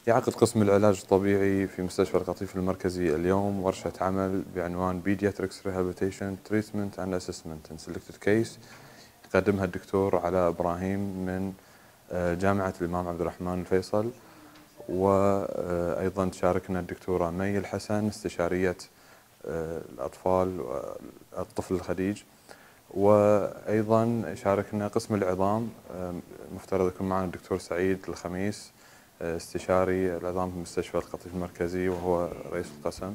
يعقد قسم العلاج الطبيعي في مستشفى القطيف المركزي اليوم ورشة عمل بعنوان Pediatrics Rehabilitation Treatment and Assessment in Selected Case يقدمها الدكتور علاء إبراهيم من آه، جامعة الإمام عبد الرحمن الفيصل وأيضا تشاركنا الدكتورة مي الحسن استشارية آه، الأطفال والطفل الخديج وأيضا شاركنا قسم العظام آه، مفترض يكون معنا الدكتور سعيد الخميس استشاري العظام في مستشفى القطيف المركزي وهو رئيس القسم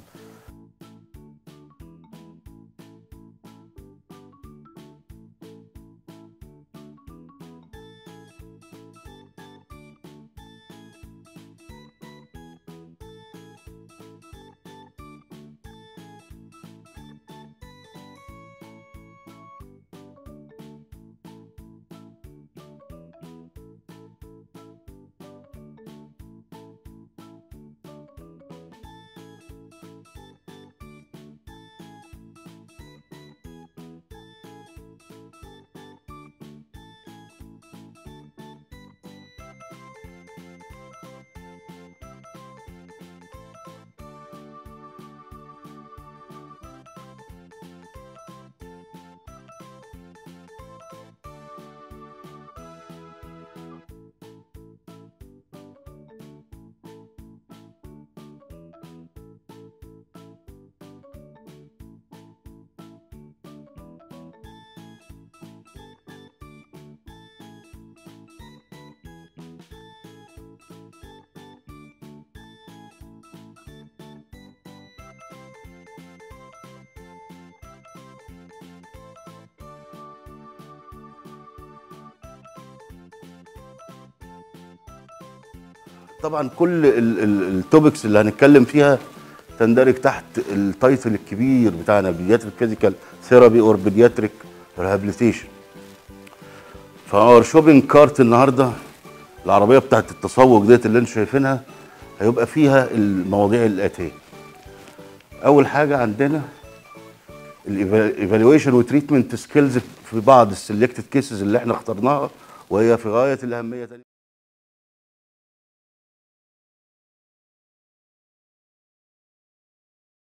طبعا كل التوبكس اللي هنتكلم فيها تندرج تحت التايتل الكبير بتاعنا بيدياتريك فيزيكال ثيرابي اور بيدياتريك ريهابيليتيشن فاور شوبينج كارت النهارده العربيه بتاعت التسوق ديت اللي انتم شايفينها هيبقى فيها المواضيع الاتيه اول حاجه عندنا الايفالويشن وتريتمنت سكيلز في بعض السلكتد كيسز اللي احنا اخترناها وهي في غايه الاهميه